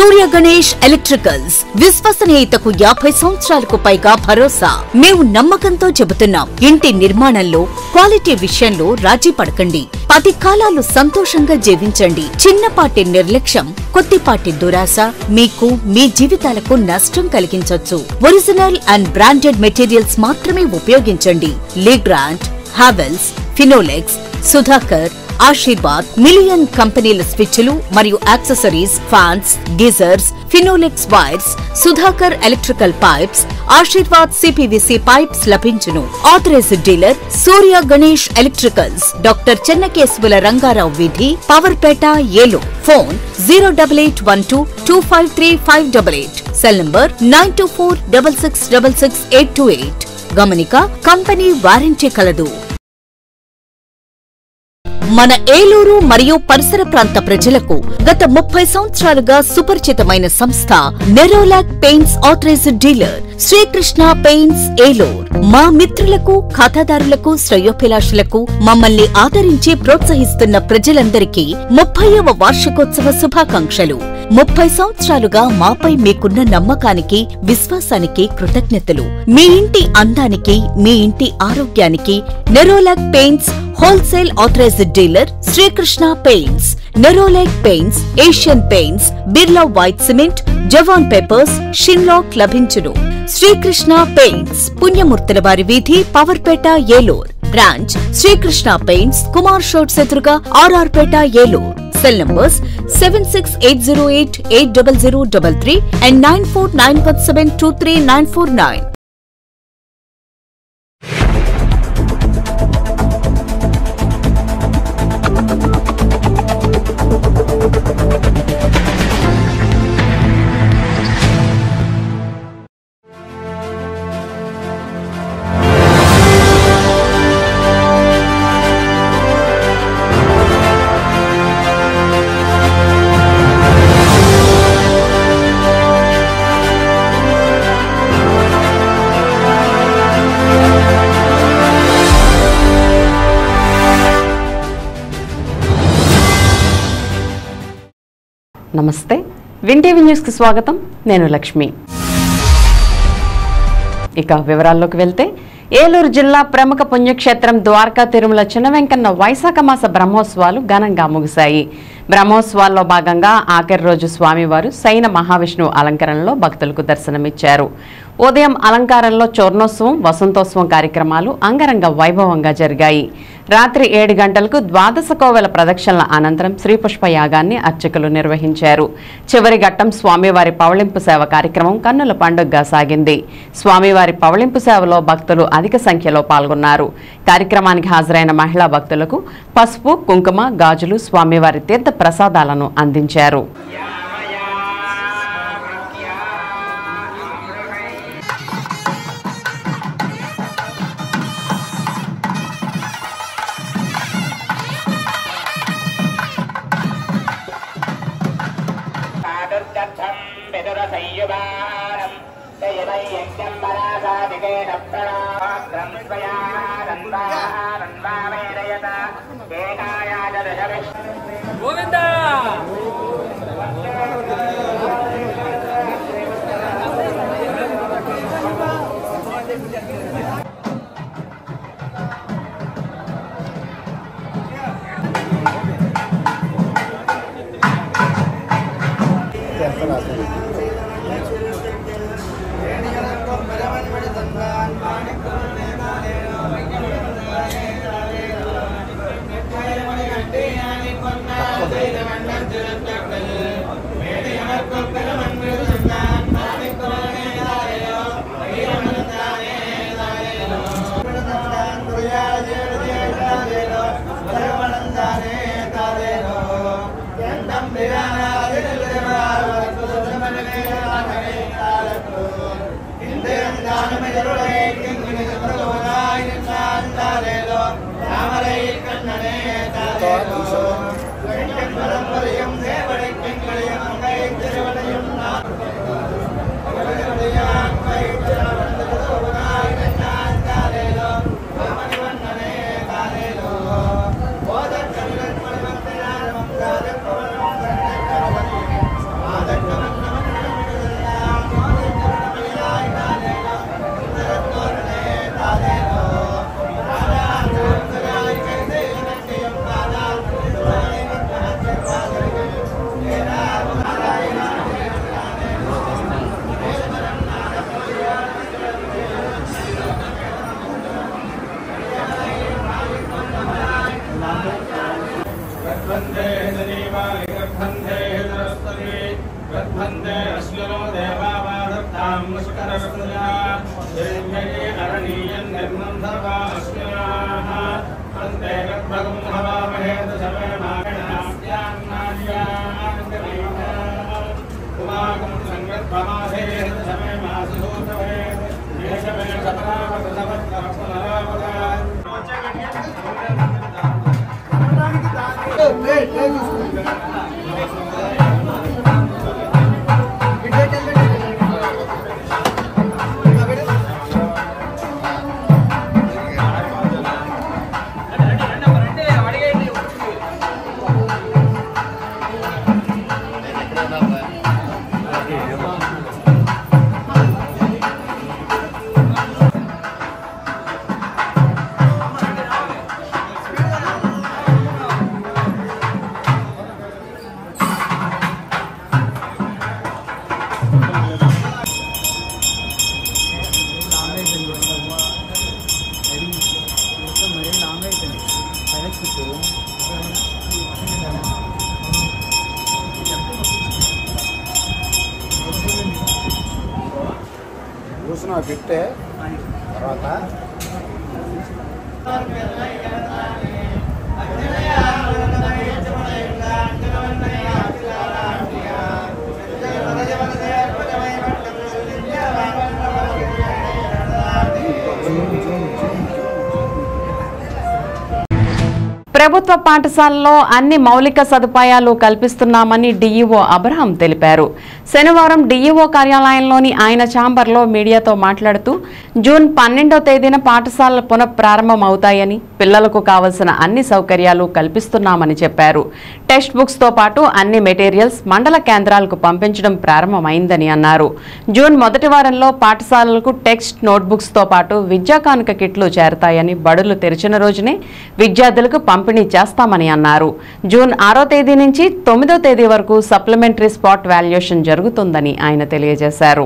సూర్య Ganesh electricals విశ్వసనీయతకు యాభై సంవత్సరాలకు పైగా భరోసా మేము నమ్మకంతో చెబుతున్నాం ఇంటి నిర్మాణంలో క్వాలిటీ విషయంలో రాజీ పడకండి పది కాలాలు సంతోషంగా జీవించండి చిన్నపాటి నిర్లక్ష్యం కొద్దిపాటి దురాశ మీకు మీ జీవితాలకు నష్టం కలిగించొచ్చు ఒరిజినల్ అండ్ బ్రాండెడ్ మెటీరియల్స్ మాత్రమే ఉపయోగించండి లీగ్రాండ్ హావెల్స్ ఫినోలెక్స్ సుధాకర్ ఆశీర్వాద్ మిలియన్ కంపెనీల స్విచ్లు మరియు accessories fans geysers Finolex wires Sudhakar electrical pipes Ashirvad CPVC pipes లభించును authorised dealer Surya Ganesh electricals doctor చెన్నకేశవుల రంగారావు వీధి పవర్పేట ఏలో phone zero double eight one two two five three five double eight cell number nine two four double six double six eight two eight గమనిక company warranty కలదు మన ఏలూరు మరియు పరిసర ప్రాంత ప్రజలకు గత ముప్పై సంవత్సరాలుగా సుపరిచితమైన సంస్థ Nerolac paints authorised dealer Srikrishna paints Eluru మా మిత్రులకు ఖాతాదారులకు శ్రేయోభిలాషులకు మమ్మల్ని ఆదరించి ప్రోత్సహిస్తున్న ప్రజలందరికీ ముప్పైవ వార్షికోత్సవ శుభాకాంక్షలు ముప్పై సంవత్సరాలుగా మాపై మీకున్న నమ్మకానికి విశ్వాసానికి కృతజ్ఞతలు మీ ఇంటి అందానికి మీ ఇంటి ఆరోగ్యానికి Nerolac paints wholesale authorised dealer Srikrishna paints Nerolac paints Asian paints Birla white cement Jawan papers షిన్లాక్ లభించును శ్రీకృష్ణ పెయింట్స్ పుణ్యమూర్తుల వారి వీధి పవర్పేట ఏలూర్ బ్రాంచ్ శ్రీకృష్ణ పెయింట్స్ కుమార్ షోట్స్ ఎదురుగా RR Peta Eluru cell numbers seven six eight zero eight eight double zero double three and nine four nine one seven two three nine four nine నమస్తే Win TV న్యూస్కి స్వాగతం నేను లక్ష్మి ఇక వివరాల్లోకి వెళ్తే ఏలూరు జిల్లా ప్రముఖ పుణ్యక్షేత్రం ద్వారకా తిరుమల చిన్న వెంకన్న వైశాఖ మాస బ్రహ్మోత్సవాలు ఘనంగా ముగిశాయి బ్రహ్మోత్సవాల్లో భాగంగా ఆఖరి రోజు స్వామివారు సైన మహావిష్ణువు అలంకరణలో భక్తులకు దర్శనమిచ్చారు ఉదయం అలంకారంలో చోర్ణోత్సవం వసంతోత్సవం కార్యక్రమాలు అంగరంగ వైభవంగా జరిగాయి రాత్రి ఏడు గంటలకు ద్వాదశ కోవెల ప్రదక్షిణల అనంతరం శ్రీపుష్ప యాగాన్ని అర్చకులు నిర్వహించారు చివరి ఘట్టం స్వామివారి పవళింపు సేవ కార్యక్రమం కన్నుల పండుగగా సాగింది స్వామివారి పవళింపు సేవలో భక్తులు అధిక సంఖ్యలో పాల్గొన్నారు కార్యక్రమానికి హాజరైన మహిళా భక్తులకు పసుపు కుంకుమ గాజులు స్వామివారి తీర్థ ప్రసాదాలను అందించారు పాదుర్గచ్చం విదురసంయుగానం దయమయ్యజ్ఞం పరాసాదికేన ప్రణాగ్రం స్వయా నన్వావేదయత ఏకాయాజ దశవిష్ణు అశ్వినో దేవావాదత్తాం ముష్కరస్మృజా దేవ్యయే అరణీయం నిర్మం సర్వా అశ్వినాః అంతే గర్భగం హవామహే దశమే ఉమాగం సంగర్భమాసే దశమే మాసూతమే దేశమే సపరావత సపత్ర కూర్చున్నా పెట్టే తర్వాత ప్రభుత్వ పాఠశాలలో అన్ని మౌలిక సదుపాయాలు కల్పిస్తున్నామని డీఈఓ అబ్రహం తెలిపారు శనివారం డీఈఓ కార్యాలయంలోని ఆయన ఛాంబర్లో మీడియాతో మాట్లాడుతూ జూన్ పన్నెండో తేదీన పాఠశాలలు పునఃప్రారంభం అవుతాయని పిల్లలకు కావలసిన అన్ని సౌకర్యాలు కల్పిస్తున్నామని చెప్పారు టెక్స్ట్ బుక్స్ తో పాటు అన్ని మెటీరియల్స్ మండల కేంద్రాలకు పంపించడం ప్రారంభమైందని అన్నారు జూన్ మొదటి వారంలో పాఠశాలలకు టెక్స్ట్ నోట్బుక్స్ తో పాటు విద్యా కానుక కిట్లు చేరతాయని బడులు తెరిచిన రోజునే విద్యార్థులకు పంపిణీ చేస్తామని అన్నారు జూన్ ఆరో తేదీ నుంచి తొమ్మిదో తేదీ వరకు సప్లిమెంటరీ స్పాట్ వాల్యుయేషన్ జరుగుతుందని ఆయన తెలియజేశారు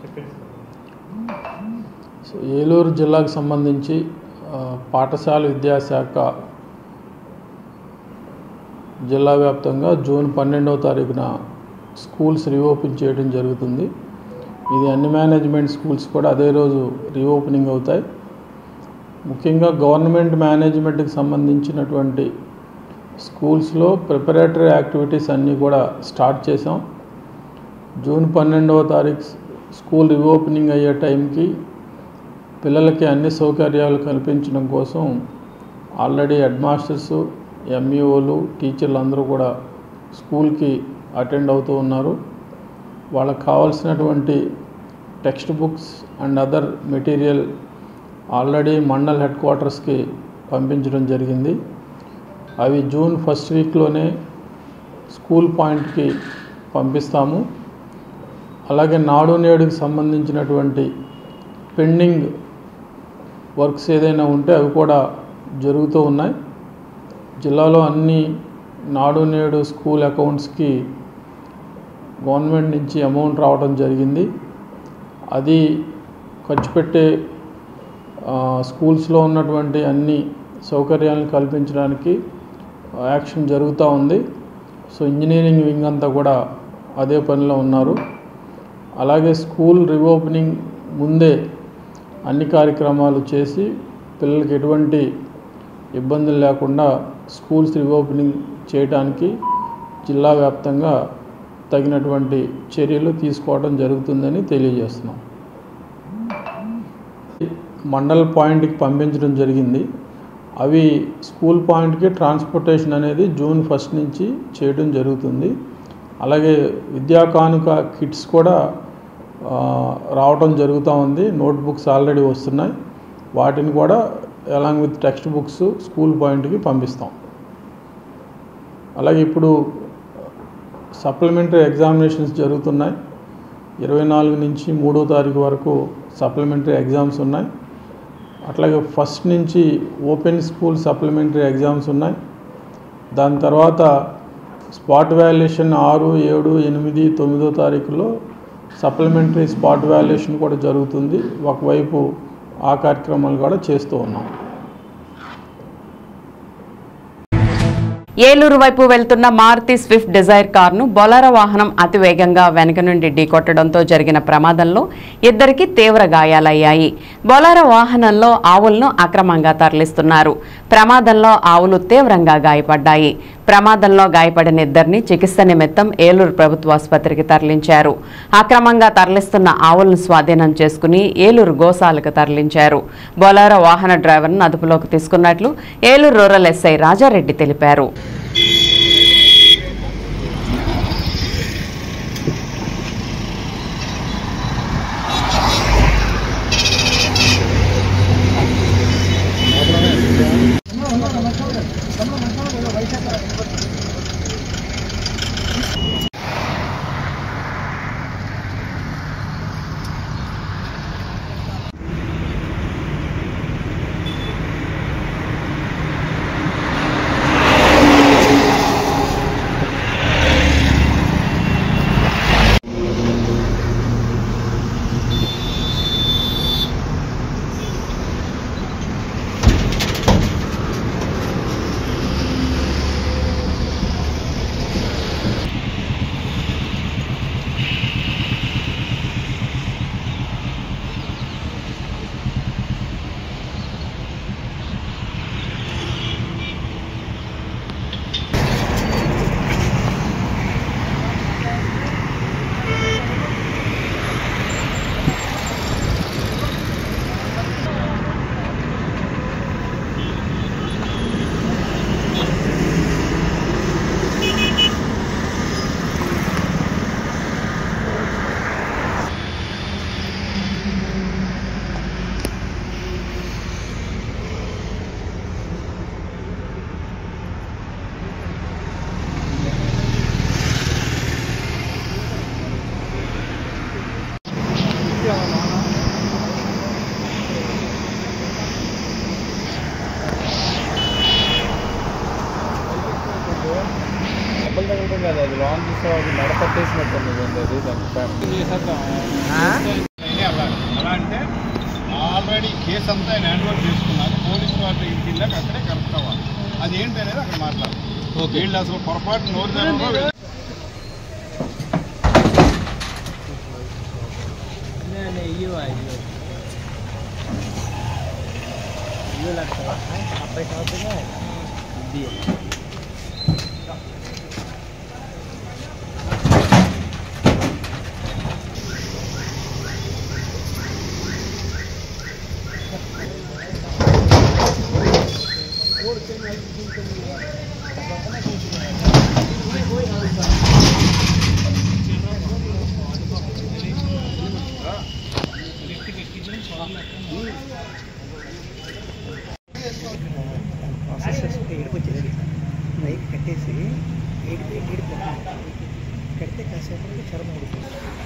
సో ఏలూరు జిల్లాకు సంబంధించి ఆ, పాఠశాల విద్యాశాఖ జిల్లా వ్యాప్తంగా జూన్ పన్నెండవ తారీఖున స్కూల్స్ రీఓపెన్ చేయడం జరుగుతుంది ఇది అన్ని మేనేజ్మెంట్ స్కూల్స్ కూడా అదే రోజు రీఓపెనింగ్ అవుతాయి ముఖ్యంగా గవర్నమెంట్ మేనేజ్మెంట్కి సంబంధించినటువంటి స్కూల్స్లో ప్రిపరేటరీ యాక్టివిటీస్ అన్నీ కూడా స్టార్ట్ చేసాం జూన్ పన్నెండవ తారీఖు స్కూల్ రీఓపెనింగ్ అయ్యే టైంకి పిల్లలకి అన్ని సౌకర్యాలు కల్పించడం కోసం ఆల్రెడీ హెడ్ మాస్టర్స్ ఎంఈఓలు టీచర్లు అందరూ కూడా స్కూల్కి అటెండ్ అవుతూ ఉన్నారు వాళ్ళకి కావాల్సినటువంటి text books and other material already mandal head క్వార్టర్స్కి పంపించడం జరిగింది అవి జూన్ ఫస్ట్ వీక్లోనే స్కూల్ పాయింట్కి పంపిస్తాము అలాగే నాడు నేడుకి సంబంధించినటువంటి పెండింగ్ వర్క్స్ ఏదైనా ఉంటే అవి కూడా జరుగుతూ ఉన్నాయి జిల్లాలో అన్ని నాడు నేడు స్కూల్ అకౌంట్స్కి గవర్నమెంట్ నుంచి అమౌంట్ రావడం జరిగింది అది ఖర్చు పెట్టే ఆ, స్కూల్స్లో ఉన్నటువంటి అన్ని సౌకర్యాలను కల్పించడానికి యాక్షన్ జరుగుతూ ఉంది సో ఇంజనీరింగ్ వింగ్ అంతా కూడా అదే పనిలో ఉన్నారు అలాగే స్కూల్ రీఓపెనింగ్ ముందే అన్ని కార్యక్రమాలు చేసి పిల్లలకి ఎటువంటి ఇబ్బందులు లేకుండా స్కూల్స్ రీఓపెనింగ్ చేయడానికి జిల్లా వ్యాప్తంగా తగినటువంటి చర్యలు తీసుకోవడం జరుగుతుందని తెలియజేస్తున్నాం మండల్ పాయింట్కి పంపించడం జరిగింది అవి స్కూల్ పాయింట్కి ట్రాన్స్పోర్టేషన్ అనేది జూన్ ఫస్ట్ నుంచి చేయడం జరుగుతుంది అలాగే విద్యా కానుక కిట్స్ కూడా ఆ, రావటం జరుగుతూ ఉంది నోట్బుక్స్ ఆల్రెడీ వస్తున్నాయి వాటిని కూడా along with text books school పాయింట్కి పంపిస్తాం అలాగే ఇప్పుడు సప్లిమెంటరీ ఎగ్జామినేషన్స్ జరుగుతున్నాయి ఇరవై నాలుగు నుంచి మూడో తారీఖు వరకు సప్లిమెంటరీ ఎగ్జామ్స్ ఉన్నాయి అట్లాగే ఫస్ట్ నుంచి ఓపెన్ స్కూల్ సప్లిమెంటరీ ఎగ్జామ్స్ ఉన్నాయి దాని తర్వాత స్పాట్ వాల్యుయేషన్ ఆరు ఏడు ఎనిమిది తొమ్మిదో తారీఖులో సప్లిమెంటరీ స్పాట్ వాల్యుయేషన్ కూడా జరుగుతుంది ఒకవైపు ఆ కార్యక్రమాలు కూడా చేస్తూ ఉన్నాం ఏలూరు వైపు వెళ్తున్న మారుతి స్విఫ్ట్ డిజైర్ కారును బొలారో వాహనం అతి వేగంగా వెనక నుండి ఢీకొట్టడంతో జరిగిన ప్రమాదంలో ఇద్దరికి తీవ్ర గాయాలయ్యాయి బొలారో వాహనంలో ఆవులను అక్రమంగా తరలిస్తున్నారు ప్రమాదంలో ఆవులు తీవ్రంగా గాయపడ్డాయి ప్రమాదంలో గాయపడిన ఇద్దరిని చికిత్స నిమిత్తం ఏలూరు ప్రభుత్వ ఆసుపత్రికి తరలించారు అక్రమంగా తరలిస్తున్న ఆవులను స్వాధీనం చేసుకుని ఏలూరు గోశాలకు తరలించారు బొలారో వాహన డ్రైవర్ను అదుపులోకి తీసుకున్నట్లు ఏలూరు రూరల్ ఎస్ఐ రాజారెడ్డి తెలిపారు డబ్బులు తగ్గడం కాదు అది లాంగ్ చూస్తే అది మెడ పట్టేసినట్టుంది అది దాని అలా అలా అంటే ఆల్రెడీ కేసు అంతా ఆయన హ్యాండ్ ఓవర్ చేసుకున్నారు పోలీస్ వాళ్ళ ఇంటికి వెళ్ళాక అక్కడే కరెక్ట్ అవ్వాలి అది ఏంటి అనేది అక్కడ మాట్లాడాలి వీళ్ళు అసలు పొరపాటు నోరు తెరవడం నైట్ కట్టేసి ఏడిపి ఏడి కడితే కాసేపటికి చర్మం ఉడుతుంది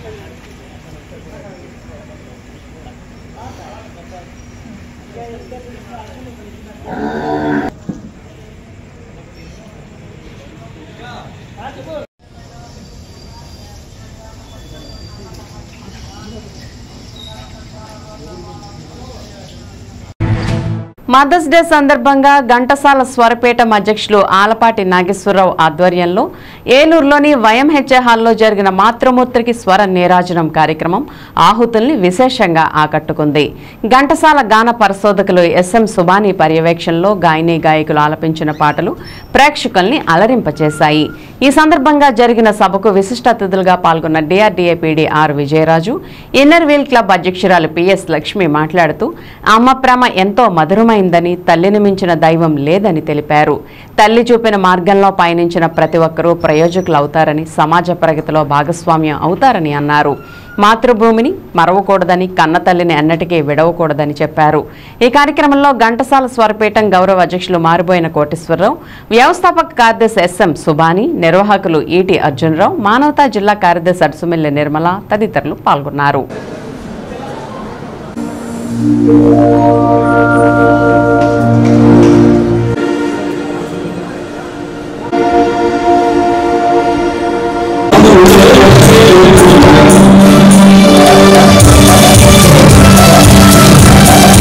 మదర్స్ డే సందర్భంగా ఘంటసాల స్వరపీఠం అధ్యక్షులు ఆలపాటి నాగేశ్వరరావు ఆధ్వర్యంలో ఏలూరులోని వైఎంహెచ్ఏ హాల్లో జరిగిన మాతృమూర్తికి స్వర నీరాజనం కార్యక్రమం ఆహుతుల్ని విశేషంగా ఆకట్టుకుంది ఘంటసాల గాన పరిశోధకులు ఎస్ఎం సుబాని పర్యవేక్షణలో గాయని గాయకులు ఆలపించిన పాటలు ప్రేక్షకుల్ని అలరింపచేశాయి ఈ సందర్భంగా జరిగిన సభకు విశిష్ట అతిథులుగా పాల్గొన్న DRDA PD R Vijayaraju Inner Wheel Club అధ్యక్షురాలు పిఎస్ లక్ష్మి మాట్లాడుతూ అమ్మ ప్రేమ ఎంతో మధురమైందని తల్లిని మించిన దైవం లేదని తెలిపారు తల్లి చూపిన మార్గంలో పయనించిన ప్రతి ఒక్కరూ ప్రయోజకులు అవుతారని సమాజ ప్రగతిలో భాగస్వామ్యం అవుతారని అన్నారు మాతృభూమిని మరవకూడదని కన్న తల్లిని ఎన్నటికీ విడవకూడదని చెప్పారు ఈ కార్యక్రమంలో ఘంటసాల స్వరపీఠం గౌరవ అధ్యక్షులు మారిపోయిన కోటేశ్వరరావు వ్యవస్థాపక కార్యదర్శి ఎస్ఎం సుబాని నిర్వాహకులు ఈటి అర్జునరావు మానవతా జిల్లా కార్యదర్శి అడుసుమిల్లి నిర్మల తదితరులు పాల్గొన్నారు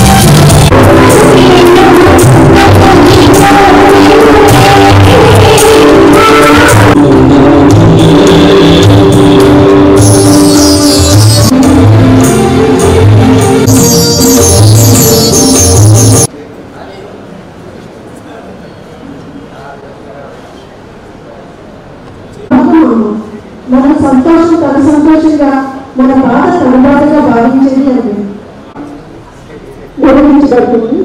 Thank you. మన బాధ తన బాధగా భావించేది అని నిర్వహించబడుతుంది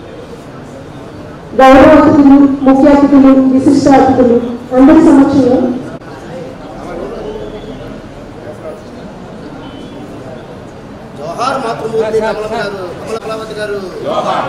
గౌరవ అతిథులు ముఖ్య అతిథులు విశిష్ట అతిథులు అందరి సమక్షంలో జోహార్ మాతృమూర్తి కమలం గారు కమల కళావతి గారు జోహార్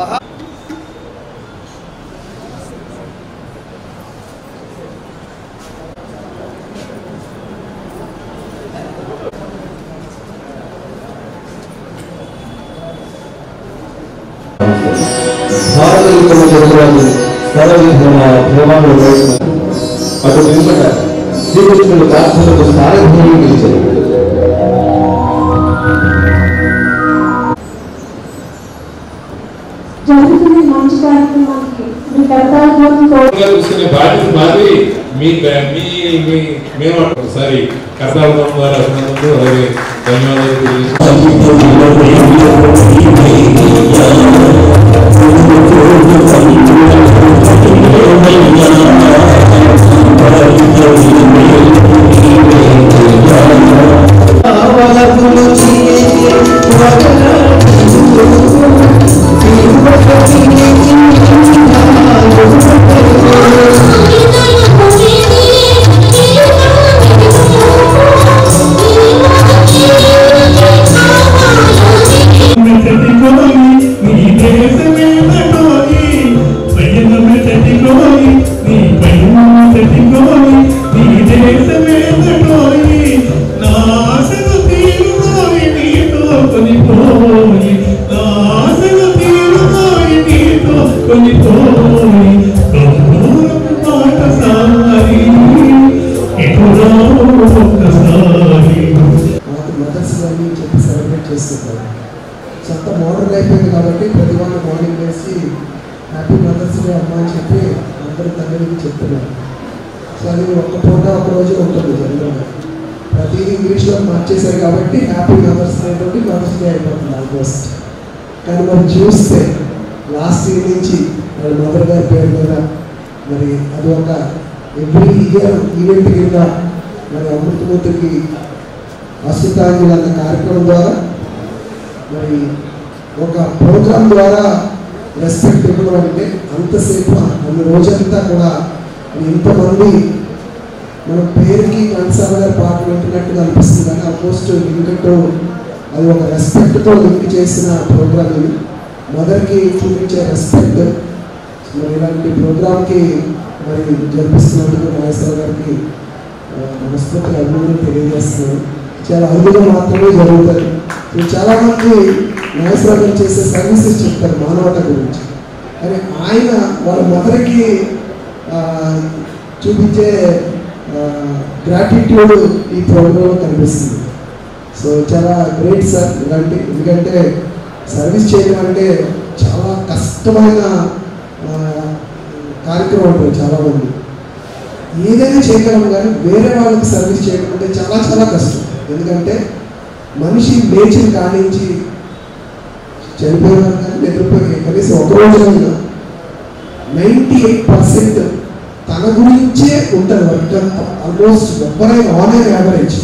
భారతదేశంలో చంద్రబాబు ప్రేమాలు అటు వెనుక శ్రీకృష్ణుడు ప్రార్థనకు సారథ్యం పిలిచారు జరుగుతున్న మంచి కార్యక్రమానికి మీ కర్తవ్యంతో చూసుకునే బాధ్యత మాది మీ మీ మీ మేము ఒకసారి కర్తావతం ద్వారా అభినందనలు అలాగే ధన్యవాదాలు మాకు మదర్స్ డే అని చెప్పి సెలబ్రేట్ చేస్తుంటారు సో అంత మోడర్న్ అయిపోయింది కాబట్టి ప్రతి వాళ్ళు మార్నింగ్ వేసి హ్యాపీ మదర్స్ డే అమ్మ అని చెప్పి అందరూ తల్లికి చెప్తున్నారు సో అది ఒక పూట ఒక రోజు ఉంటుంది జనరల్గా ప్రతిదీ ఇంగ్లీష్లో మార్చేశారు కాబట్టి హ్యాపీ మదర్స్ డే తోటి మదర్స్ డే అయిపోతుంది ఆల్మోస్ట్ కానీ మనం చూస్తే లాస్ట్ ఇయర్ నుంచి వాళ్ళ మదర్ గారి పేరు మీద మరి అది ఒక ఎవ్రీ ఇయర్ ఈవెంట్ కింద మరి అమృతమూర్తికి అశ్వతాంజలి అన్న కార్యక్రమం ద్వారా మరి ఒక ప్రోగ్రాం ద్వారా రెస్పెక్ట్ ఇవ్వడం అంటే అంతసేపు అన్ని రోజంతా కూడా ఇంతమంది మన పేరుకి కన్సర్వ్ గారి పాట వింటున్నట్టుగా అనిపిస్తుంది కానీ ఆల్మోస్ట్ లింక్ అది ఒక రెస్పెక్ట్తో లింక్ చేసిన ప్రోగ్రామ్ ఇది మదర్కి చూపించే రెస్పెక్ట్ మరి ఇలాంటి ప్రోగ్రామ్కి మరి జరిపిస్తున్నందుకు నాగేశ్వర గారికి ఆ, మనస్ఫూర్తిగా అభినందనలు తెలియజేస్తున్నాను చాలా అరుదుగా మాత్రమే జరుగుతుంది ఇప్పుడు చాలామంది నాగేశ్వర గారు చేసే సర్వీసెస్ చెప్తారు మానవత గురించి కానీ ఆయన వాళ్ళ మదర్కి ఆ, చూపించే గ్రాటిట్యూడ్ ఈ ప్రోగ్రాంలో కనిపిస్తుంది సో చాలా గ్రేట్ సార్ ఇలాంటి ఎందుకంటే సర్వీస్ చేయడం అంటే చాలా కష్టమైన ఆ, కార్యక్రమం ఉంటుంది చాలామంది ఏదైనా చేయగలం కానీ వేరే వాళ్ళకి సర్వీస్ చేయడం అంటే చాలా చాలా కష్టం ఎందుకంటే మనిషి లేచిన కానించి చనిపోయినా కానీ నిద్రపోయి కనీసం ఒక రోజులైనా నైంటీ ఎయిట్ పర్సెంట్ తన గురించే ఉంటుంది వర్క్ ఆల్మోస్ట్ ఎవ్వరైనా ఆన్ యావరేజ్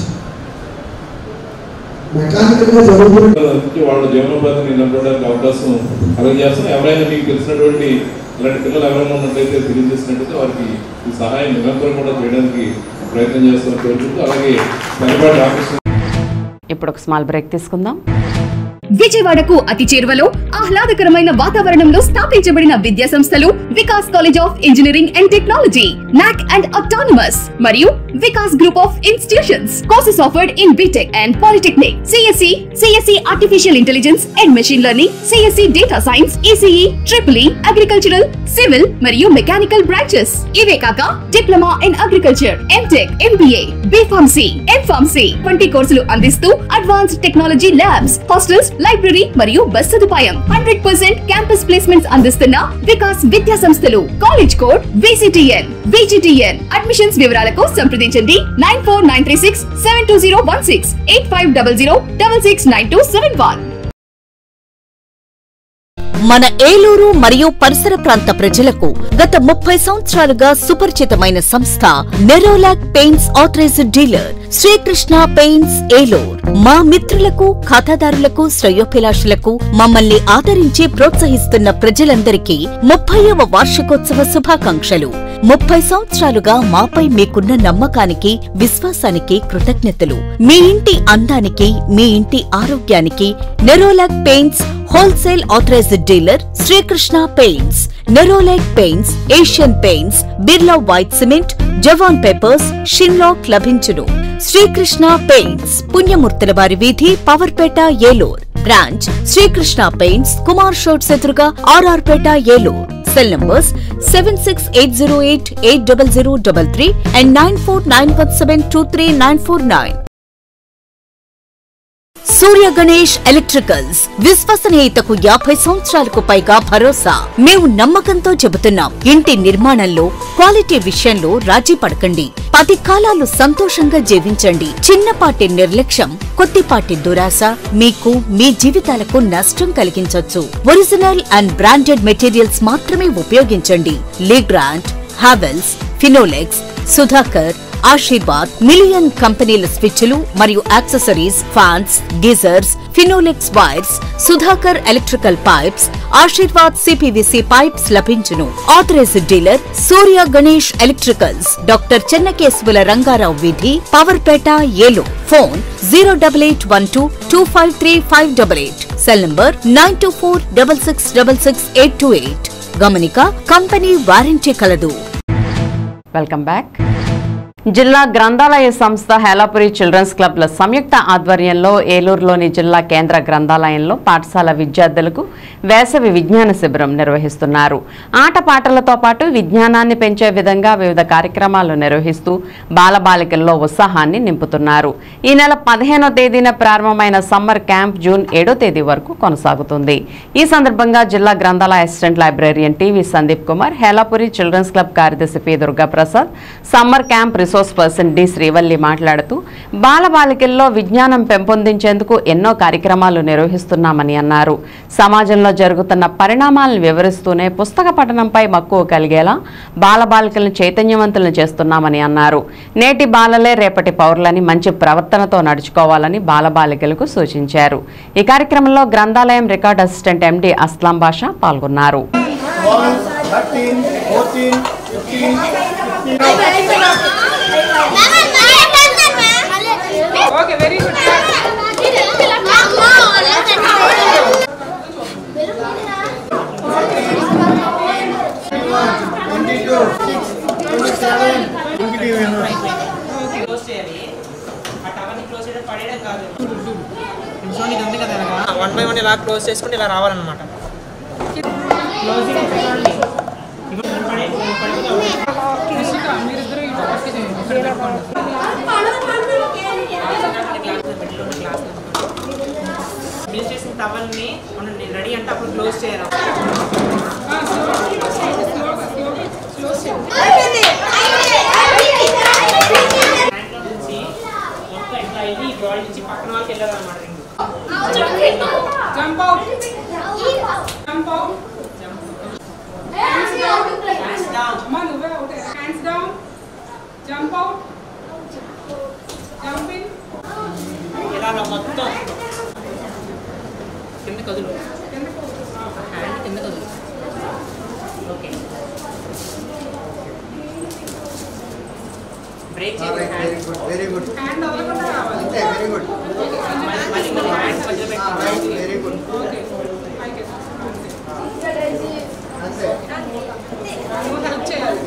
మెకానికల్గా జరుగుతుంది దానికి వాళ్ళ జీవనోపాధిని నిలబడడానికి అవకాశం కలగజేస్తాం ఎవరైనా మీకు తెలిసినటువంటి ఇలాంటి పిల్లలు ఎవరైనా ఉన్నట్లయితే తెలియజేసినట్లయితే వారికి ఈ సహాయం నిరంతరం కూడా చేయడానికి ప్రయత్నం చేస్తామని కోరుకుంటూ అలాగే పనిపాటి రామకృష్ణ ఇప్పుడు ఒక స్మాల్ బ్రేక్ తీసుకుందాం విజయవాడకు అతి చేరువలో ఆహ్లాదకరమైన వాతావరణంలో స్థాపించబడిన విద్యా సంస్థలు Vikas college of engineering and technology NAAC and autonomous మరియు Vikas group of institutions courses offered in B Tech and polytechnic CSC CSC artificial intelligence and machine learning CSC data science ECE triple agricultural civil మరియు mechanical branches ఇవే కాక diploma in agriculture M Tech MBA B Pharmacy M Pharmacy వంటి కోర్సులు అందిస్తూ advanced technology labs hostels library మరియు bus సదుపాయం hundred percent campus placements అందిస్తున్న వికాస్ విద్యా సంస్థలు కాలేజ్ కోడ్ విసిటిఎన్ విజిటిఎన్ అడ్మిషన్స్ వివరాలకు సంప్రదించండి nine four nine three six seven two zero one six eight five double zero double six nine two seven one మన ఏలూరు మరియు పరిసర ప్రాంత ప్రజలకు గత ముప్పై సంవత్సరాలుగా సుపరిచితమైన సంస్థ Nerolac paints authorised dealer Srikrishna paints Eluru మా మిత్రులకు ఖాతాదారులకు శ్రేయోభిలాషులకు మమ్మల్ని ఆదరించి ప్రోత్సహిస్తున్న ప్రజలందరికీ ముప్పైవ వార్షికోత్సవ శుభాకాంక్షలు ముప్పై సంవత్సరాలుగా మాపై మీకున్న నమ్మకానికి విశ్వాసానికి కృతజ్ఞతలు మీ ఇంటి అందానికి మీ ఇంటి ఆరోగ్యానికి Nerolac paints wholesale authorised dealer Srikrishna paints Nerolac paints Asian paints Birla white cement Jawan papers షిన్లాక్ లభించును శ్రీకృష్ణ పెయింట్స్ పుణ్యమూర్తుల వారి వీధి పవర్పేట ఏలూర్ బ్రాంచ్ శ్రీకృష్ణ పెయింట్స్ కుమార్ షోట్స్ ఎదురుగా RR Peta Eluru cell numbers seven six eight zero eight eight double zero double three and nine four nine one seven two three nine four nine Surya Ganesh electricals విశ్వసనీయతకు యాభై సంవత్సరాలకు పైగా భరోసా మేము నమ్మకంతో చెబుతున్నాం ఇంటి నిర్మాణంలో క్వాలిటీ విషయంలో రాజీ పడకండి పది కాలాలు సంతోషంగా జీవించండి చిన్నపాటి నిర్లక్ష్యం కొద్దిపాటి దురాశ మీకు మీ జీవితాలకు నష్టం కలిగించొచ్చు ఒరిజినల్ అండ్ బ్రాండెడ్ మెటీరియల్స్ మాత్రమే ఉపయోగించండి లీగ్రాండ్ హావెల్స్ ఫినోలెక్స్ సుధాకర్ ఆశీర్వాద్ మిలియన్ కంపెనీల స్విచ్లు మరియు accessories fans geysers Finolex wires Sudhakar electrical pipes Ashirvad CPVC pipes లభించును authorised dealer Surya Ganesh electricals doctor చెన్నకేశవుల రంగారావు వీధి పవర్పేట ఏలో phone zero double eight one two two five three five double eight cell number nine two four double six double six eight two eight గమనిక company warranty కలదు welcome back జిల్లా గ్రంథాలయ సంస్థ Helapuri children's క్లబ్ల సంయుక్త ఆధ్వర్యంలో ఏలూరులోని జిల్లా కేంద్ర గ్రంథాలయంలో పాఠశాల విద్యార్థులకు వేసవి విజ్ఞాన శిబిరం నిర్వహిస్తున్నారు ఆటపాటలతో పాటు విజ్ఞానాన్ని పెంచే విధంగా వివిధ కార్యక్రమాలు నిర్వహిస్తూ బాలబాలికల్లో ఉత్సాహాన్ని నింపుతున్నారు ఈ నెల పదిహేనో తేదీన ప్రారంభమైన సమ్మర్ క్యాంప్ జూన్ ఏడో తేదీ వరకు కొనసాగుతుంది ఈ సందర్భంగా జిల్లా గ్రంథాలయ assistant librarian TV Sandeep Kumar Helapuri children's club కార్యదర్శి P Durgaprasad summer camp resource person D Srivalli మాట్లాడుతూ బాలబాలికల్లో విజ్ఞానం పెంపొందించేందుకు ఎన్నో కార్యక్రమాలు నిర్వహిస్తున్నామని అన్నారు సమాజంలో జరుగుతున్న పరిణామాలను వివరిస్తూనే పుస్తక పఠనంపై మక్కువ కలిగేలా బాలబాలికలను చైతన్యవంతులను చేస్తున్నామని అన్నారు నేటి బాలలే రేపటి పౌరులని మంచి ప్రవర్తనతో నడుచుకోవాలని బాలబాలికలకు సూచించారు ఈ కార్యక్రమంలో గ్రంథాలయం record assistant MD Aslam Basha పాల్గొన్నారు thirteen fourteen fifteen okay very good twenty two twenty seven twenty close చేయాలి ఆ టవర్ని క్లోజ్ చేయడం పడేయడం కాదు నిమిషం ఇది ఉంది కదా వన్ బై వన్ ఇలా క్లోజ్ చేసుకుంటే ఇలా రావాలన్నమాట మీరిద్దరు ఇటు పక్క చేయండి బిల్ చేసిన టవల్ని మనం రెడీ అంటే అప్పుడు క్లోజ్ చేయాలి హ్యాండ్లో నుంచి మొత్తం ఇట్లా వెళ్ళి ఈ బాల్ నుంచి పక్కన వాళ్ళకి వెళ్ళాలన్నమాట ring jump out jump out hands down అమ్మా నువ్వే out hands down jump out jump in ఇలా మొత్తం కింద కదులు హ్యాండ్ కింద కదులు ఓకే బ్రేక్ చేయండి very good very good hand వదలకుండా రావాలి అంతే వెరీ గుడ్ మళ్ళీ మళ్ళీ హ్యాండ్ మధ్యలో పెట్టుకోవాలి వెరీ గుడ్ ఓకే పైకి అంతే నువ్వు హెల్ప్ చేయాలి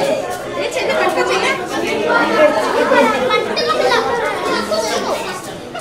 చిన్న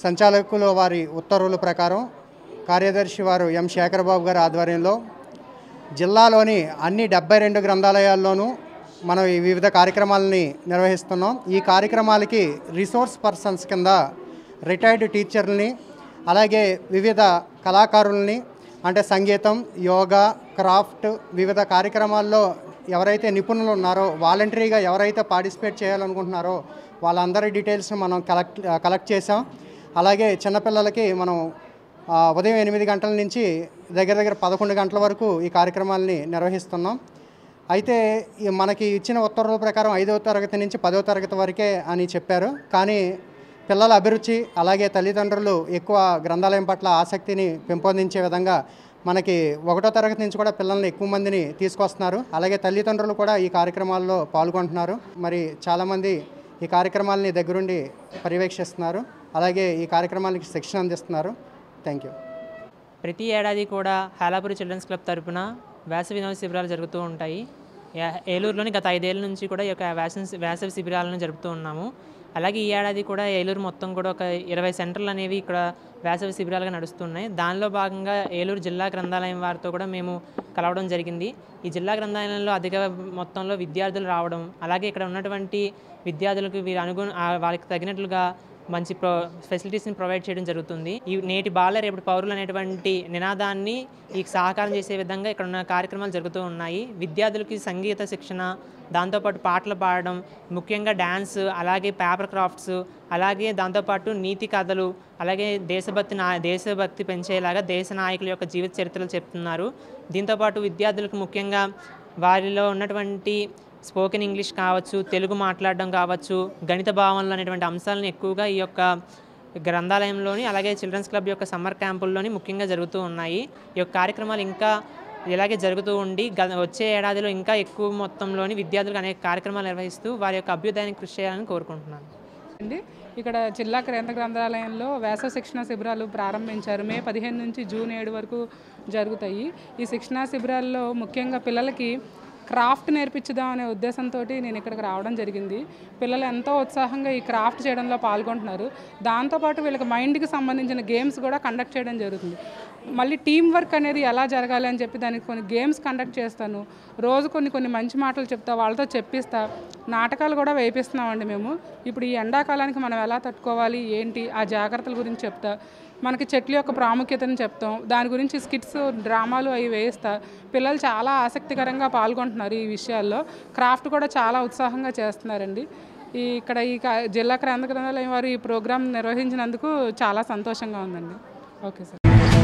సంచాలకుల వారి ఉత్తర్వుల ప్రకారం కార్యదర్శి వారు ఎం శేఖరబాబు గారి ఆధ్వర్యంలో జిల్లాలోని అన్ని డెబ్బై రెండు గ్రంథాలయాల్లోనూ మనం ఈ వివిధ కార్యక్రమాలని నిర్వహిస్తున్నాం ఈ కార్యక్రమాలకి రిసోర్స్ పర్సన్స్ కింద రిటైర్డ్ టీచర్లని అలాగే వివిధ కళాకారుల్ని అంటే సంగీతం యోగా క్రాఫ్ట్ వివిధ కార్యక్రమాల్లో ఎవరైతే నిపుణులు ఉన్నారో వాలంటరీగా ఎవరైతే పార్టిసిపేట్ చేయాలనుకుంటున్నారో వాళ్ళందరి డీటెయిల్స్ని మనం కలెక్ట్ కలెక్ట్ చేసాం అలాగే చిన్నపిల్లలకి మనం ఆ, ఉదయం ఎనిమిది గంటల నుంచి దగ్గర దగ్గర పదకొండు గంటల వరకు ఈ కార్యక్రమాలని నిర్వహిస్తున్నాం అయితే ఈ మనకి ఇచ్చిన ఉత్తర్వుల ప్రకారం ఐదవ తరగతి నుంచి పదవ తరగతి వరకే అని చెప్పారు కానీ పిల్లల అభిరుచి అలాగే తల్లిదండ్రులు ఎక్కువ గ్రంథాలయం పట్ల ఆసక్తిని పెంపొందించే విధంగా మనకి ఒకటో తరగతి నుంచి కూడా పిల్లల్ని ఎక్కువ మందిని తీసుకొస్తున్నారు అలాగే తల్లిదండ్రులు కూడా ఈ కార్యక్రమాల్లో పాల్గొంటున్నారు మరి చాలామంది ఈ కార్యక్రమాలని దగ్గరుండి పర్యవేక్షిస్తున్నారు అలాగే ఈ కార్యక్రమాలకి శిక్షణ అందిస్తున్నారు థ్యాంక్ యూ ప్రతి ఏడాది కూడా హాలాపురి చిల్డ్రన్స్ క్లబ్ తరపున వేసవి వినోద శిబిరాలు జరుగుతూ ఉంటాయి యా- ఏలూరులోని గత ఐదేళ్ల నుంచి కూడా ఈ యొక్క వేసవి వేసవి శిబిరాలను జరుపుతూ ఉన్నాము అలాగే ఈ ఏడాది కూడా ఏలూరు మొత్తం కూడా ఒక ఇరవై సెంటర్లు అనేవి ఇక్కడ వేసవి శిబిరాలుగా నడుస్తున్నాయి దానిలో భాగంగా ఏలూరు జిల్లా గ్రంథాలయం వారితో కూడా మేము కలవడం జరిగింది ఈ జిల్లా గ్రంథాలయంలో అధిక మొత్తంలో విద్యార్థులు రావడం అలాగే ఇక్కడ ఉన్నటువంటి విద్యార్థులకు వీరు అనుగుణ ఆ వాళ్ళకి తగినట్లుగా మంచి ప్రో ఫెసిలిటీస్ని ప్రొవైడ్ చేయడం జరుగుతుంది ఈ నేటి బాల రేపటి పౌరులు అనేటువంటి నినాదాన్ని ఈ సహకారం చేసే విధంగా ఇక్కడ ఉన్న కార్యక్రమాలు జరుగుతూ ఉన్నాయి విద్యార్థులకి సంగీత శిక్షణ దాంతోపాటు పాటలు పాడడం ముఖ్యంగా డ్యాన్స్ అలాగే పేపర్ క్రాఫ్ట్స్ అలాగే దాంతోపాటు నీతి కథలు అలాగే దేశభక్తి నా దేశభక్తి పెంచేలాగా దేశ నాయకుల యొక్క జీవిత చరిత్రలు చెప్తున్నారు దీంతోపాటు విద్యార్థులకు ముఖ్యంగా వారిలో ఉన్నటువంటి స్పోకెన్ ఇంగ్లీష్ కావచ్చు తెలుగు మాట్లాడడం కావచ్చు గణిత భావనలు అనేటువంటి అంశాలను ఎక్కువగా ఈ యొక్క గ్రంథాలయంలోని అలాగే చిల్డ్రన్స్ క్లబ్ యొక్క సమ్మర్ క్యాంపుల్లోని ముఖ్యంగా జరుగుతూ ఉన్నాయి ఈ యొక్క కార్యక్రమాలు ఇంకా ఇలాగే జరుగుతూ ఉండి గ వచ్చే ఏడాదిలో ఇంకా ఎక్కువ మొత్తంలోని విద్యార్థులకు అనేక కార్యక్రమాలు నిర్వహిస్తూ వారి యొక్క అభ్యుదయానికి కృషి చేయాలని కోరుకుంటున్నాను అండి ఇక్కడ జిల్లా కేంద్ర గ్రంథాలయంలో వేసవ శిక్షణ శిబిరాలు ప్రారంభించారు మే పదిహేను నుంచి జూన్ ఏడు వరకు జరుగుతాయి ఈ శిక్షణా శిబిరాల్లో ముఖ్యంగా పిల్లలకి క్రాఫ్ట్ నేర్పించుదాం అనే ఉద్దేశంతో నేను ఇక్కడికి రావడం జరిగింది పిల్లలు ఎంతో ఉత్సాహంగా ఈ క్రాఫ్ట్ చేయడంలో పాల్గొంటున్నారు దాంతోపాటు వీళ్ళకి మైండ్కి సంబంధించిన గేమ్స్ కూడా కండక్ట్ చేయడం జరుగుతుంది మళ్ళీ టీం వర్క్ అనేది ఎలా జరగాలి అని చెప్పి దానికి కొన్ని గేమ్స్ కండక్ట్ చేస్తాను రోజు కొన్ని కొన్ని మంచి మాటలు చెప్తా వాళ్ళతో చెప్పిస్తా నాటకాలు కూడా వేయిస్తున్నామండి మేము ఇప్పుడు ఈ ఎండాకాలానికి మనం ఎలా తట్టుకోవాలి ఏంటి ఆ జాగ్రత్తల గురించి చెప్తా మనకి చెట్ల యొక్క ప్రాముఖ్యతను చెప్తాం దాని గురించి స్కిట్స్ డ్రామాలు అవి వేయిస్తా పిల్లలు చాలా ఆసక్తికరంగా పాల్గొంటున్నారు ఈ విషయాల్లో క్రాఫ్ట్ కూడా చాలా ఉత్సాహంగా చేస్తున్నారండి ఈ ఇక్కడ ఈ కా- జిల్లా గ్రంథ గ్రంథాలయం వారు ఈ ప్రోగ్రాం నిర్వహించినందుకు చాలా సంతోషంగా ఉందండి ఓకే సార్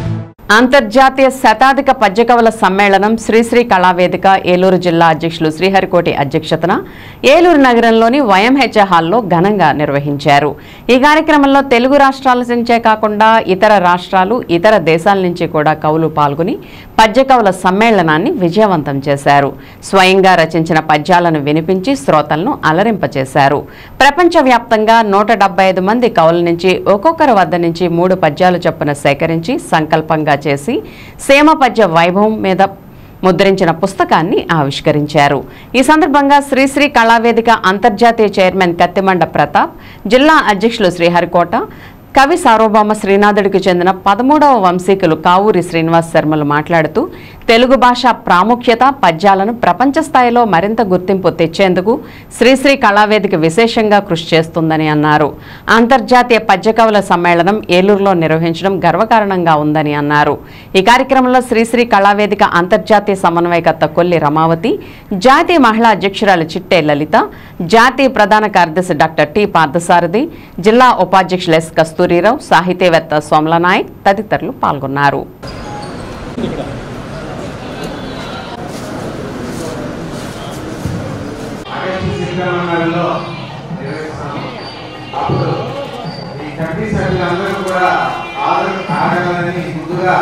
అంతర్జాతీయ శతాధిక పద్యకవుల సమ్మేళనం శ్రీశ్రీ కళావేదిక ఏలూరు జిల్లా అధ్యక్షులు శ్రీహరికోటి అధ్యక్షతన ఏలూరు నగరంలోని వైఎంహెచ్ హాల్లో ఘనంగా నిర్వహించారు ఈ కార్యక్రమంలో తెలుగు రాష్ట్రాల నుంచే కాకుండా ఇతర రాష్ట్రాలు ఇతర దేశాల నుంచి కూడా కవులు పాల్గొని పద్యకవుల సమ్మేళనాన్ని విజయవంతం చేశారు స్వయంగా రచించిన పద్యాలను వినిపించి శ్రోతలను అలరింపచేశారు ప్రపంచవ్యాప్తంగా నూట డెబ్బై ఐదు మంది కవుల నుంచి ఒక్కొక్కరి వద్ద నుంచి మూడు పద్యాలు చొప్పున సేకరించి సంకల్పంగా చేసి సేమ పద్య వైభవం మీద ముద్రించిన పుస్తకాన్ని ఆవిష్కరించారు ఈ సందర్భంగా శ్రీశ్రీ కళావేదిక అంతర్జాతీయ చైర్మన్ కత్తిమండ ప్రతాప్ జిల్లా అధ్యక్షులు శ్రీహరికోట కవి సార్వభౌమ శ్రీనాథుడికి చెందిన పదమూడవ వంశీకులు కావూరి శ్రీనివాస్ శర్మలు మాట్లాడుతూ తెలుగు భాష ప్రాముఖ్యత పద్యాలను ప్రపంచ స్థాయిలో మరింత గుర్తింపు తెచ్చేందుకు శ్రీశ్రీ కళావేదిక విశేషంగా కృషి చేస్తుందని అన్నారు అంతర్జాతీయ పద్యకవుల సమ్మేళనం ఏలూరులో నిర్వహించడం గర్వకారణంగా ఉందని అన్నారు ఈ కార్యక్రమంలో శ్రీశ్రీ కళావేదిక అంతర్జాతీయ సమన్వయకర్త కొల్లి రమావతి జాతీయ మహిళా అధ్యక్షురాలు చిట్టే లలిత జాతీయ ప్రధాన కార్యదర్శి డాక్టర్ టి పార్థసారథి జిల్లా ఉపాధ్యక్షులు ఎస్ కస్తూరిరావు సాహితీవేత్త సోమల నాయక్ తదితరులు పాల్గొన్నారు శిక్షణలో నిర్వహిస్తాము అప్పుడు ఈ కమిటీ సభ్యులందరూ కూడా ఆదరణ ఆడగలని ముందుగా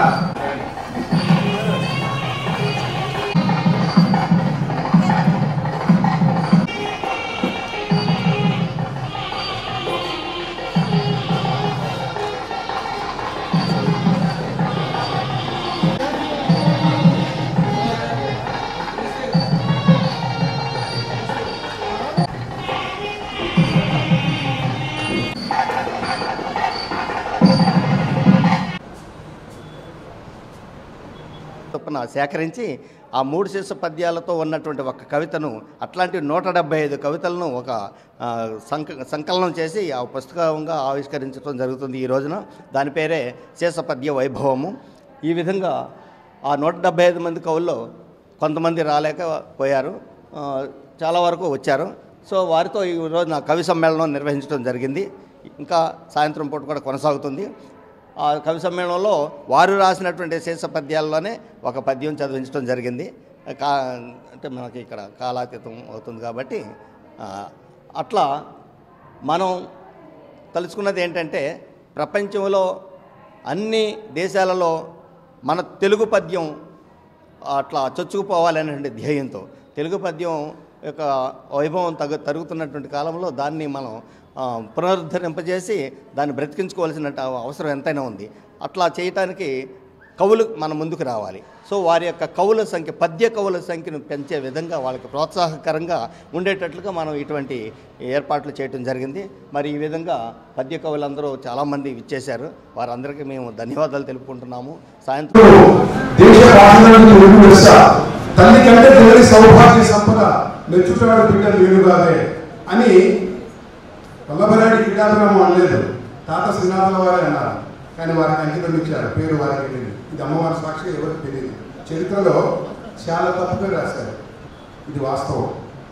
సేకరించి ఆ మూడు శీర్ష పద్యాలతో ఉన్నటువంటి ఒక కవితను అట్లాంటి నూట డెబ్బై ఐదు కవితలను ఒక ఆ, సంక సంకలనం చేసి ఆ పుస్తకంగా ఆవిష్కరించడం జరుగుతుంది ఈ రోజున దాని పేరే శీర్షపద్య వైభవము ఈ విధంగా ఆ నూట డెబ్బై ఐదు మంది కవుల్లో కొంతమంది రాలేక పోయారు ఆ, చాలా వరకు వచ్చారు సో వారితో ఈ రోజున కవి సమ్మేళనం నిర్వహించడం జరిగింది ఇంకా సాయంత్రం పూట కూడా కొనసాగుతుంది ఆ కవి సమ్మేళనంలో వారు రాసినటువంటి శీర్ష పద్యాల్లోనే ఒక పద్యం చదివించడం జరిగింది కా అంటే మనకి ఇక్కడ కాలాతీతం అవుతుంది కాబట్టి ఆ, అట్లా మనం తలుచుకున్నది ఏంటంటే ప్రపంచంలో అన్ని దేశాలలో మన తెలుగు పద్యం అట్లా చొచ్చుకుపోవాలనేటువంటి ధ్యేయంతో తెలుగు పద్యం యొక్క వైభవం తగు తరుగుతున్నటువంటి కాలంలో దాన్ని మనం ఆ, పునరుద్ధరింపజేసి దాన్ని బ్రతికించుకోవాల్సిన అవసరం ఎంతైనా ఉంది అట్లా చేయటానికి కవులు మన ముందుకు రావాలి సో వారి యొక్క కవుల సంఖ్య పద్య కవుల సంఖ్యను పెంచే విధంగా వాళ్ళకి ప్రోత్సాహకరంగా ఉండేటట్లుగా మనం ఇటువంటి ఏర్పాట్లు చేయడం జరిగింది మరి ఈ విధంగా పద్య కవులందరూ చాలామంది ఇచ్చేశారు వారందరికీ మేము ధన్యవాదాలు తెలుపుకుంటున్నాము సాయంత్రం దేశ భాషలను తెలుగు లెస్స తల్లి కంటే తల్లి సౌభాగ్య సంపద మెచ్చుతాడు బిడ్డ వేరుగాదే అని వల్లభరాడి క్రీడాభిరామం అనలేదు తాత శ్రీనాథుల వారే అన్నారు కానీ వారికి అంకితం ఇచ్చారు పేరు వారికి తెలియదు ఇది అమ్మవారి సాక్షిగా ఎవరికి తెలియదు చరిత్రలో చాలా తప్పుగా రాశారు ఇది వాస్తవం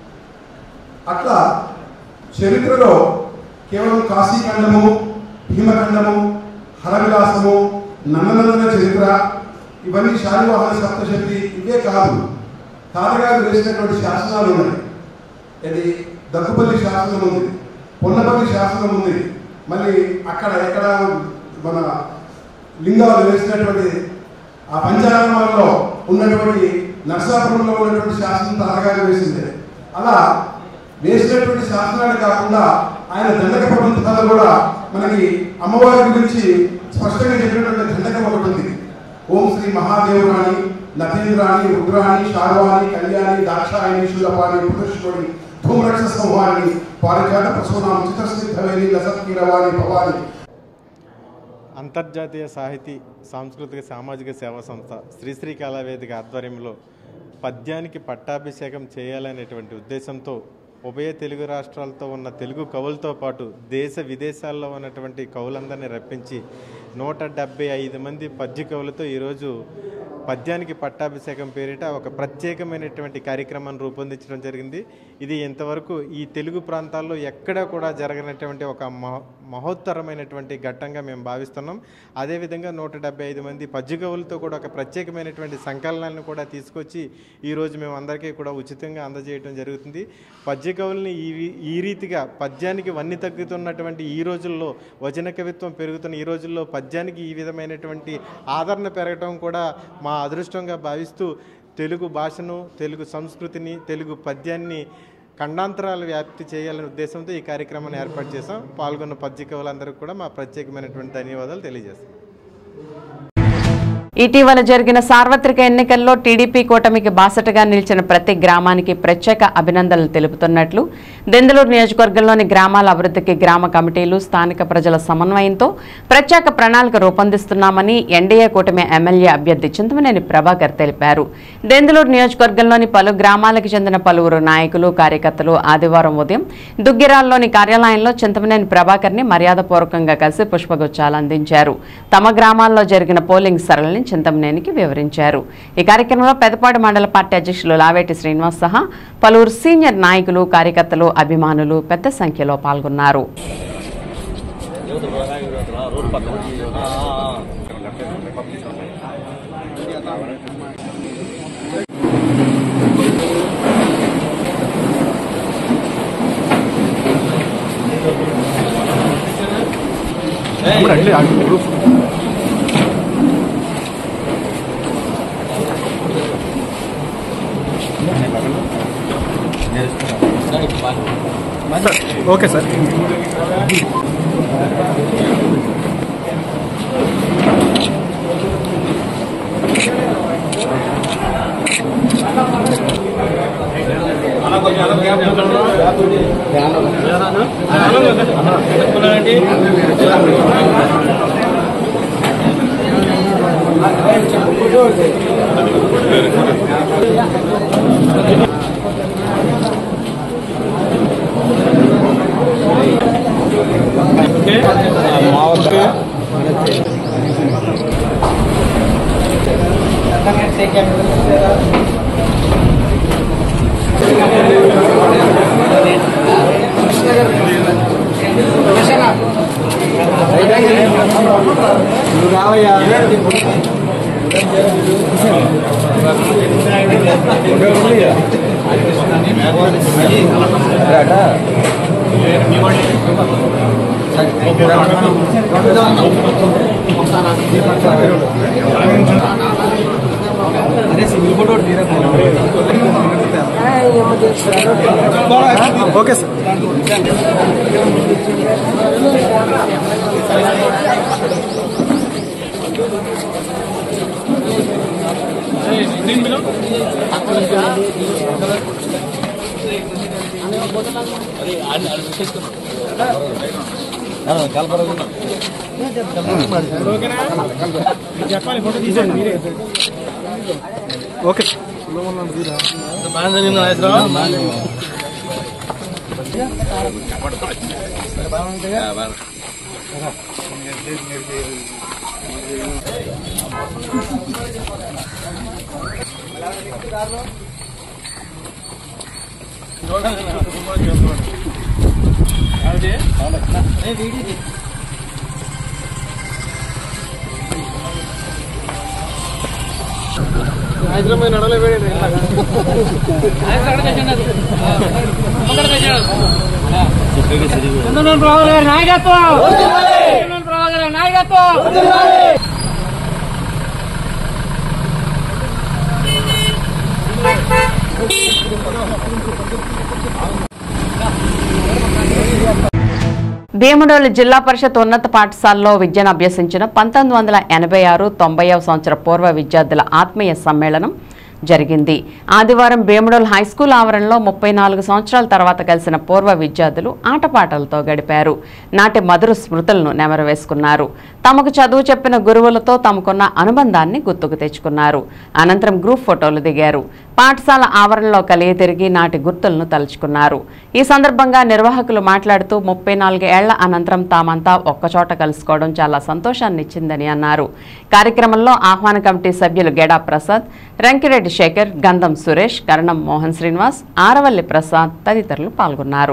అట్లా చరిత్రలో కేవలం కాశీఖండము భీమఖండము హరవిలాసము నందనందన చరిత్ర ఇవన్నీ శాలివాహన సప్తశక్తి ఇవే కాదు తాతగారు వేసినటువంటి శాసనాలు ఉన్నాయి ఇది దగ్గుపల్లి శాసనం ఉంది పొన్నపల్లి శాసనం ఉంది మళ్ళీ అక్కడ ఎక్కడ మన లింగాలు వేసినటువంటి ఆ పంచారామాల్లో ఉన్నటువంటి నర్సాపురంలో ఉన్నటువంటి శాసనం తాతగారు వేసిందే అలా వేసినటువంటి శాసనాలు కాకుండా ఆయన దండక ప్రబంధాలు కూడా మనకి అమ్మవారి గురించి స్పష్టంగా చెప్పినటువంటి దండకం ఒకటి ఉంది ఓం శ్రీ మహాదేవురాణి నతేంద్రాణి రుద్రాణి శార్వాణి కళ్యాణి దాక్షాయణి శూలపాణి పురుషుడి ధూమ్రక్ష సంహారిణి పారిజాత ప్రసూనాం చిత్రస్నిగ్ధవేణి లసత్కీరవాణి భవాని అంతర్జాతీయ సాహితీ సాంస్కృతిక సామాజిక సేవా సంస్థ శ్రీశ్రీ కళావేదిక ఆధ్వర్యంలో పద్యానికి పట్టాభిషేకం చేయాలనేటువంటి ఉద్దేశంతో ఉభయ తెలుగు రాష్ట్రాలతో ఉన్న తెలుగు కవులతో పాటు దేశ విదేశాల్లో ఉన్నటువంటి కవులందరినీ రప్పించి నూట డెబ్బై ఐదు మంది పద్య కవులతో ఈరోజు పద్యానికి పట్టాభిషేకం పేరిట ఒక ప్రత్యేకమైనటువంటి కార్యక్రమాన్ని రూపొందించడం జరిగింది ఇది ఇంతవరకు ఈ తెలుగు ప్రాంతాల్లో ఎక్కడా కూడా జరగనటువంటి ఒక మహ మహోత్తరమైనటువంటి ఘట్టంగా మేము భావిస్తున్నాం అదేవిధంగా నూట డెబ్బై ఐదు మంది పద్య కవులతో కూడా ఒక ప్రత్యేకమైనటువంటి సంకలనాలను కూడా తీసుకొచ్చి ఈరోజు మేము అందరికీ కూడా ఉచితంగా అందజేయడం జరుగుతుంది పద్య కవుల్ని ఈ రీ- ఈ రీతిగా పద్యానికి వన్ని తగ్గుతున్నటువంటి ఈ రోజుల్లో వచన కవిత్వం పెరుగుతున్న ఈ రోజుల్లో పద్యానికి ఈ విధమైనటువంటి ఆదరణ పెరగటం కూడా మా అదృష్టంగా భావిస్తూ తెలుగు భాషను తెలుగు సంస్కృతిని తెలుగు పద్యాన్ని ఖండాంతరాలు వ్యాప్తి చేయాలనే ఉద్దేశంతో ఈ కార్యక్రమాన్ని ఏర్పాటు చేశాం పాల్గొన్న పద్య కవులందరికీ కూడా మా ప్రత్యేకమైనటువంటి ధన్యవాదాలు తెలియజేస్తాం ఇటీవల జరిగిన సార్వత్రిక ఎన్నికల్లో టీడీపీ కూటమికి బాసటగా నిలిచిన ప్రతి గ్రామానికి ప్రత్యేక అభినందనలు తెలుపుతున్నట్లు దెందులూరు నియోజకవర్గంలోని గ్రామాల అభివృద్ధికి గ్రామ కమిటీలు స్థానిక ప్రజల సమన్వయంతో ప్రత్యేక ప్రణాళిక రూపొందిస్తున్నామని ఎన్డీఏ కూటమి ఎమ్మెల్యే అభ్యర్థి చింతమనేని ప్రభాకర్ తెలిపారు దెందులూరు నియోజకవర్గంలోని పలు గ్రామాలకు చెందిన పలువురు నాయకులు కార్యకర్తలు ఆదివారం ఉదయం దుగ్గిరాల్లోని కార్యాలయంలో చింతమనేని ప్రభాకర్ ని మర్యాదపూర్వకంగా కలిసి పుష్పగుచ్చాలు అందించారు తమ గ్రామాల్లో జరిగిన పోలింగ్ సరళిని చింతమనేనికి వివరించారు ఈ కార్యక్రమంలో పెదపాడు మండల పార్టీ అధ్యక్షులు లావేటి శ్రీనివాస్ సహా పలువురు సీనియర్ నాయకులు కార్యకర్తలు అభిమానులు పెద్ద సంఖ్యలో పాల్గొన్నారు ఓకే సార్ అన్న ఓకే సార్ చెప్పాలి ఫోటో తీసేయండి మీరే ఓకే హైదరాబాద్ నడలే భీముడోలు జిల్లా పరిషత్ ఉన్నత పాఠశాలలో విద్యను అభ్యసించిన పంతొమ్మిది వందల ఎనభై ఆరు తొంభైవ సంవత్సర పూర్వ విద్యార్థుల ఆత్మీయ సమ్మేళనం జరిగింది ఆదివారం భీముడోల్ హై స్కూల్ ఆవరణలో ముప్పై నాలుగు సంవత్సరాల తర్వాత కలిసిన పూర్వ విద్యార్థులు ఆటపాటలతో గడిపారు నాటి మధుర స్మృతులను నెమరవేసుకున్నారు తమకు చదువు చెప్పిన గురువులతో తమకున్న అనుబంధాన్ని గుర్తుకు తెచ్చుకున్నారు అనంతరం గ్రూప్ ఫోటోలు దిగారు పాఠశాల ఆవరణలో కలిగి తిరిగి నాటి గుర్తులను తలుచుకున్నారు ఈ సందర్భంగా నిర్వాహకులు మాట్లాడుతూ ముప్పై నాలుగు ఏళ్ల అనంతరం తామంతా ఒక్కచోట కలుసుకోవడం చాలా సంతోషాన్ని ఇచ్చిందని అన్నారు కార్యక్రమంలో ఆహ్వాన కమిటీ సభ్యులు గెడా ప్రసాద్ రంకిరెడ్డి శేఖర్ గంధం సురేష్ కరణం మోహన్ శ్రీనివాస్ ఆరవల్లి ప్రసాద్ తదితరులు పాల్గొన్నారు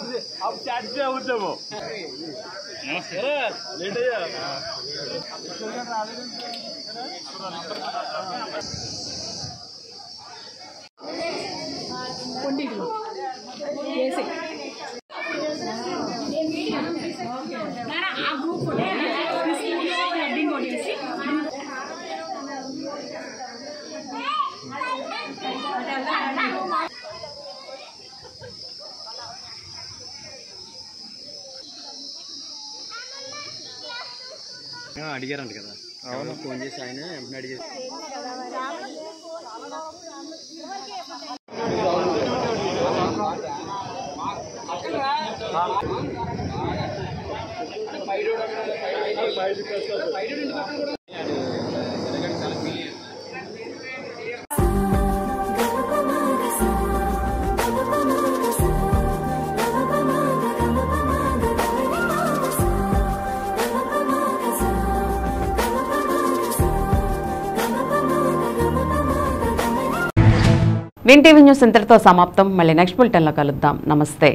అడిగారంట కదా అవును ఫోన్ చేసి ఆయన వెంటనే అడిగారు విన్ టీవీ న్యూస్ ఇంతటితో సమాప్తం మళ్ళీ నెక్స్ట్ బులెటిన్లో కలుద్దాం నమస్తే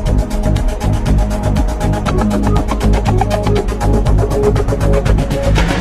Thank you.